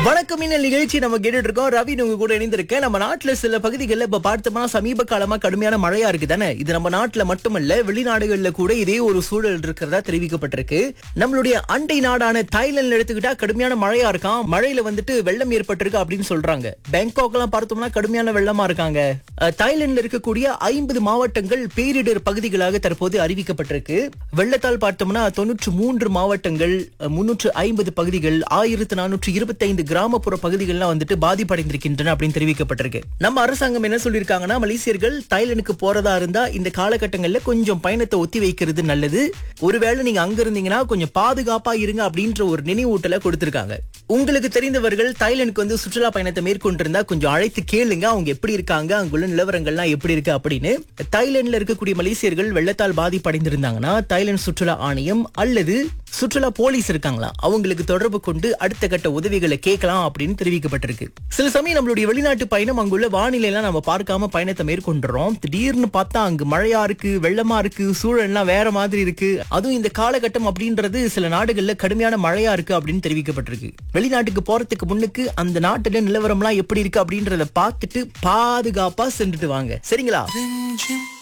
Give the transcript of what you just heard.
வணக்கம் இன்னல் நிகழ்ச்சி நம்ம கேட்டுட்டு இருக்கோம் ரவி உங்க கூட இணைந்திருக்கேன் நம்ம நாட்டுல சில பகுதிகளில் இப்ப பார்த்தோம்னா சமீப காலமா கடுமையான மழையா இருக்கு தானே இது நம்ம நாட்டுல மட்டுமல்ல வெளிநாடுகள்ல கூட இதே ஒரு சூழல் இருக்கிறதா தெரிவிக்கப்பட்டிருக்கு நம்மளுடைய அண்டை நாடான தாய்லாந்து எடுத்துக்கிட்டா கடுமையான மழையா இருக்கான் மழையில வந்துட்டு வெள்ளம் ஏற்பட்டிருக்கு அப்படின்னு சொல்றாங்க பேங்காக் எல்லாம் பார்த்தோம்னா கடுமையான வெள்ளமா இருக்காங்க அஹ், தாய்லாந்துல இருக்கக்கூடிய ஐம்பது மாவட்டங்கள் பேரிடர் பகுதிகளாக தற்போது அறிவிக்கப்பட்டிருக்கு வெள்ளத்தால் பார்த்தோம்னா தொன்னூற்று மூன்று மாவட்டங்கள் முன்னூற்று ஐம்பது பகுதிகள் ஆயிரத்து நானூற்று இருபத்தைந்து கிராமப்புற பகுதிகள்லாம் வந்துட்டு பாதிப்படைந்திருக்கின்றன அப்படின்னு தெரிவிக்கப்பட்டிருக்கு நம்ம அரசாங்கம் என்ன சொல்லியிருக்காங்கன்னா மலேசியர்கள் தாய்லாந்துக்கு போறதா இருந்தா இந்த காலகட்டங்கள்ல கொஞ்சம் பயணத்தை ஒத்தி வைக்கிறது நல்லது ஒருவேளை நீங்க அங்க இருந்தீங்கன்னா கொஞ்சம் பாதுகாப்பா இருங்க அப்படின்ற ஒரு நினைவூட்டலை கொடுத்திருக்காங்க உங்களுக்கு தெரிந்தவர்கள் தாய்லாந்துக்கு வந்து சுற்றுலா பயணத்தை மேற்கொண்டிருந்தா கொஞ்சம் அழைத்து கேளுங்க அவங்க எப்படி இருக்காங்க அங்குள்ள நிலவரங்கள்லாம் எப்படி இருக்கு அப்படின்னு தாய்லாந்துல இருக்கக்கூடிய மலேசியர்கள் வெள்ளத்தால் பாதிப்படைந்திருந்தாங்கன்னா தாய்லாந்து சுற்றுலா ஆணையம் அல்லது சுற்றுலா போலீஸ் இருக்காங்களா அவங்களுக்கு தொடர்பு கொண்டு அடுத்த கட்ட உதவிகளை கேட்கலாம் அப்படின்னு தெரிவிக்கப்பட்டிருக்கு சில சமயம் நம்மளுடைய வெளிநாட்டு பயணம் அங்குள்ள வானிலை எல்லாம் நம்ம பார்க்காம பயணத்தை மேற்கொண்டுறோம் திடீர்னு பார்த்தா அங்கு மழையா இருக்கு வெள்ளமா இருக்கு சூழல்லாம் வேற மாதிரி இருக்கு அதுவும் இந்த காலகட்டம் அப்படின்றது சில நாடுகள்ல கடுமையான மழையா இருக்கு அப்படின்னு தெரிவிக்கப்பட்டிருக்கு வெளிநாட்டுக்கு போறதுக்கு முன்னுக்கு அந்த நாட்டுல நிலவரம்லாம் எப்படி இருக்கு அப்படின்றத பார்த்துட்டு பாதுகாப்பா சென்றுட்டு வாங்க சரிங்களா நெஞ்சம்